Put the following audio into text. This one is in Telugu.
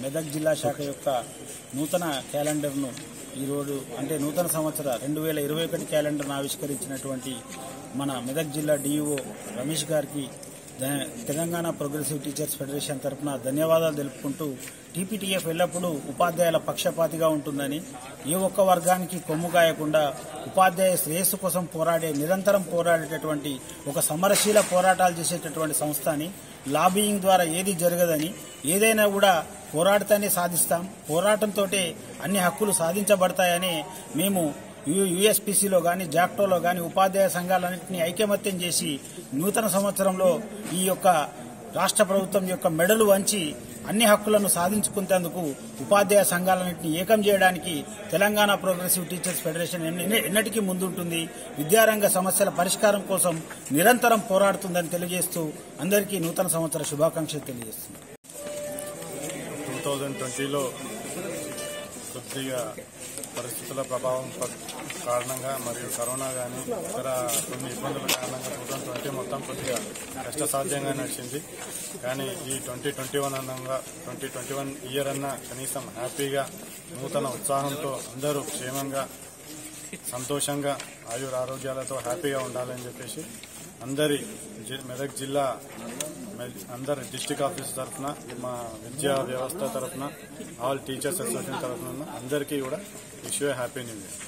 మెదక్ జిల్లా శాఖ యొక్క నూతన క్యాలెండర్ను ఈరోజు అంటే నూతన సంవత్సర రెండు వేల ఇరవై ఒకటి క్యాలెండర్ను ఆవిష్కరించినటువంటి మన మెదక్ జిల్లా డిఈఓ రమేష్ గారికి ధ- తెలంగాణ ప్రోగ్రెసివ్ టీచర్స్ ఫెడరేషన్ తరఫున ధన్యవాదాలు తెలుపుకుంటూ టీపీటీఎఫ్ ఎల్లప్పుడూ ఉపాధ్యాయుల పక్షపాతిగా ఉంటుందని ఏ ఒక్క వర్గానికి కొమ్ము కాయకుండా ఉపాధ్యాయ శ్రేయస్సు కోసం పోరాడే నిరంతరం పోరాడేటటువంటి ఒక సమరశీల పోరాటాలు చేసేటటువంటి సంస్థ అని లాబియింగ్ ద్వారా ఏది జరగదని ఏదైనా కూడా పోరాడితేనే సాధిస్తాం పోరాటంతో అన్ని హక్కులు సాధించబడతాయని మేము యుఎస్పిసిలో కానీ జాక్టోలో కానీ ఉపాధ్యాయ సంఘాలన్నింటినీ ఐకమత్యం చేసి నూతన సంవత్సరంలో ఈ యొక్క రాష్ట్ర ప్రభుత్వం యొక్క మెడలు వంచి అన్ని హక్కులను సాధించుకునేందుకు ఉపాధ్యాయ సంఘాలన్నింటినీ ఏకం చేయడానికి తెలంగాణ ప్రోగ్రెసివ్ టీచర్స్ ఫెడరేషన్ ఎన్ని- ఎన్నటికీ ముందుంటుంది విద్యారంగ సమస్యల పరిష్కారం కోసం నిరంతరం పోరాడుతుందని తెలియజేస్తూ అందరికీ నూతన సంవత్సర శుభాకాంక్షలు తెలియజేస్తుంది టూ థౌజండ్ ట్వంటీలో కొద్దిగా పరిస్థితుల ప్రభావం ప- కారణంగా మరియు కరోనా కానీ ఇతర కొన్ని ఇబ్బందుల కారణంగా టూ థౌజండ్ ట్వంటీ మొత్తం కొద్దిగా కష్టసాధ్యంగా నడిచింది కానీ ఈ ట్వంటీ ట్వంటీ వన్ అన్నంగా ట్వంటీ ట్వంటీ వన్ ఇయర్ అన్న కనీసం హ్యాపీగా నూతన ఉత్సాహంతో అందరూ క్షేమంగా సంతోషంగా ఆయుర ఆరోగ్యాలతో హ్యాపీగా ఉండాలని చెప్పేసి అందరి జి- మెదక్ జిల్లా మె- అందరి డిస్టిక్ ఆఫీస్ తరఫున మా విద్యా వ్యవస్థ తరఫున ఆల్ టీచర్స్ అసోసియేషన్ తరఫున అందరికీ కూడా విష్ హ్యాపీ న్యూ ఇయర్